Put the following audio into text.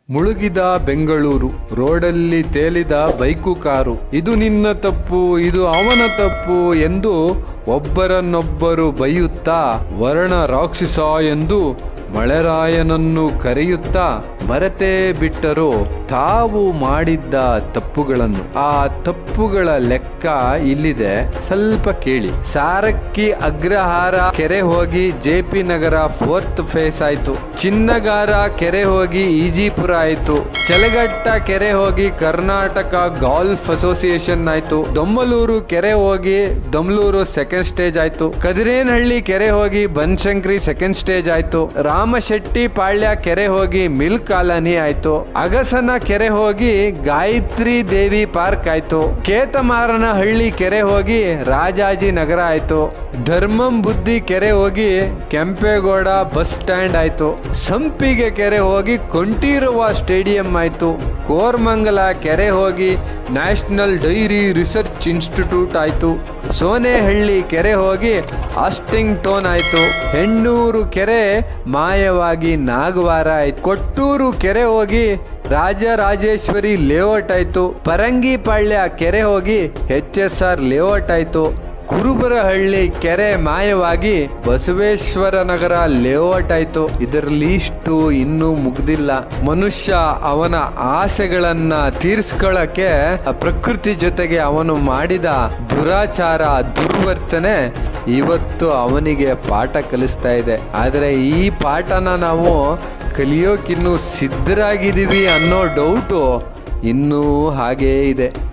ಮುಳುಗಿದ ಬೆಂಗಳೂರು ರೋಡಲ್ಲಿ ತೇಲಿದ bike car ಇದು ನಿನ್ನ ತಪ್ಪು ಇದು ಅವನ ತಪ್ಪು ಎಂದು ಒಬ್ಬರನ್ನೊಬ್ಬರು ಬೈಯುತ್ತಾ ವರ್ಣ ರಾಕ್ಷಸ ಎಂದು ಮಳೆರಾಯನನ್ನು ಕರೆಯುತ್ತಾ ಮರೆತೇ ಬಿಟ್ಟರು ತಾವು ಮಾಡಿದ್ದ ತಪ್ಪುಗಳನ್ನು ಆ ತಪ್ಪುಗಳ ಲೆಕ್ಕ ಇಲ್ಲಿದೆ ಸ್ವಲ್ಪ ಕೇಳಿ ಸಾರಕ್ಕಿ ಅಗ್ರಹಾರ ಕೆರೆ ಹೋಗಿ J P Nagar fourth phase ಆಯ್ತು ಚಿನ್ನಗಾರ ಕೆರೆ ಹೋಗಿ ಈಜಿಪುರ ಆಯ್ತು ಚಲಗಟ್ಟ ಕೆರೆ ಹೋಗಿ ಕರ್ನಾಟಕ ಗಾಲ್ಫ್ ಅಸೋಸಿಯೇಷನ್ ಆಯ್ತು ದೊಮ್ಮಲೂರು ಕೆರೆ ಹೋಗಿ ದೊಮ್ಲೂರು ಸೆಕೆಂಡ್ ಸ್ಟೇಜ್ ಆಯ್ತು ಕದಿರೇನಹಳ್ಳಿ ಕೆರೆ ಹೋಗಿ ಬನಶಂಕರಿ ಸೆಕೆಂಡ್ ಸ್ಟೇಜ್ ಆಯ್ತು ರಾಮಶೆಟ್ಟಿ ಪಾಳ್ಯ ಕೆರೆ ಹೋಗಿ ಮಿಲ್ ಕಾಲನಿ ಆಯ್ತು ಅಗಸನ ಕೆರೆ ಹೋಗಿ ಗಾಯತ್ರಿ ದೇವಿ ಪಾರ್ಕ್ ಆಯ್ತು ಕೇತಮಾರನ ಹಳ್ಳಿ ಕೆರೆ ಹೋಗಿ ರಾಜಾಜಿ ನಗರ ಆಯ್ತು ಧರ್ಮಂ ಬುದ್ಧಿ ಕೆರೆ ಹೋಗಿ ಕೆಂಪೇಗೌಡ ಬಸ್ ಸ್ಟ್ಯಾಂಡ್ ಆಯ್ತು ಸಂಪಿಗೆ ಕೆರೆ ಹೋಗಿ ಕೊಂಟಿರುವ ಸ್ಟೇಡಿಯಂ ಆಯ್ತು ಕೋರ್ಮಂಗಲ ಕೆರೆ ಹೋಗಿ ನ್ಯಾಷನಲ್ ಡೈರಿ ರಿಸರ್ಚ್ ಇನ್ಸ್ಟಿಟ್ಯೂಟ್ ಆಯ್ತು ಸೋನೆಹಳ್ಳಿ ಕೆರೆ ಹೋಗಿ ಆಸ್ಟಿಂಗ್ ಟೋನ್ ಆಯ್ತು ಹೆಣ್ಣೂರು ಕೆರೆ ಮಾಯವಾಗಿ ನಾಗವಾರ ಆಯ್ತು ಕೊಟ್ಟೂರು ಕೆರೆ ಹೋಗಿ ರಾಜರಾಜೇಶ್ವರಿ ಲೇಔಟ್ ಆಯ್ತು ಪರಂಗಿಪಾಳ್ಯ ಕೆರೆ ಹೋಗಿ ಎಚ್ ಎಸ್ ಆರ್ ಲೇಔಟ್ ಆಯ್ತು ಕುರುಬರಹಳ್ಳಿ ಕೆರೆ ಮಾಯವಾಗಿ ಬಸವೇಶ್ವರ ನಗರ ಲೇಔಟ್ ಆಯ್ತು ಇದರ ಲೀಸ್ಟು ಇನ್ನೂ ಮುಗ್ದಿಲ್ಲ ಮನುಷ್ಯ ಅವನ ಆಸೆಗಳನ್ನ ತೀರಿಸ್ಕೊಳ್ಳಕ್ಕೆ ಆ ಪ್ರಕೃತಿ ಜೊತೆಗೆ ಅವನು ಮಾಡಿದ ದುರಾಚಾರ ದುರ್ವರ್ತನೆ ಇವತ್ತು ಅವನಿಗೆ ಪಾಠ ಕಲಿಸ್ತಾ ಇದೆ ಆದರೆ ಈ ಪಾಠನ ನಾವು ಕಲಿಯೋಕ್ಕಿನ್ನೂ ಸಿದ್ಧರಾಗಿದ್ದೀವಿ ಅನ್ನೋ ಡೌಟು ಇನ್ನೂ ಹಾಗೇ ಇದೆ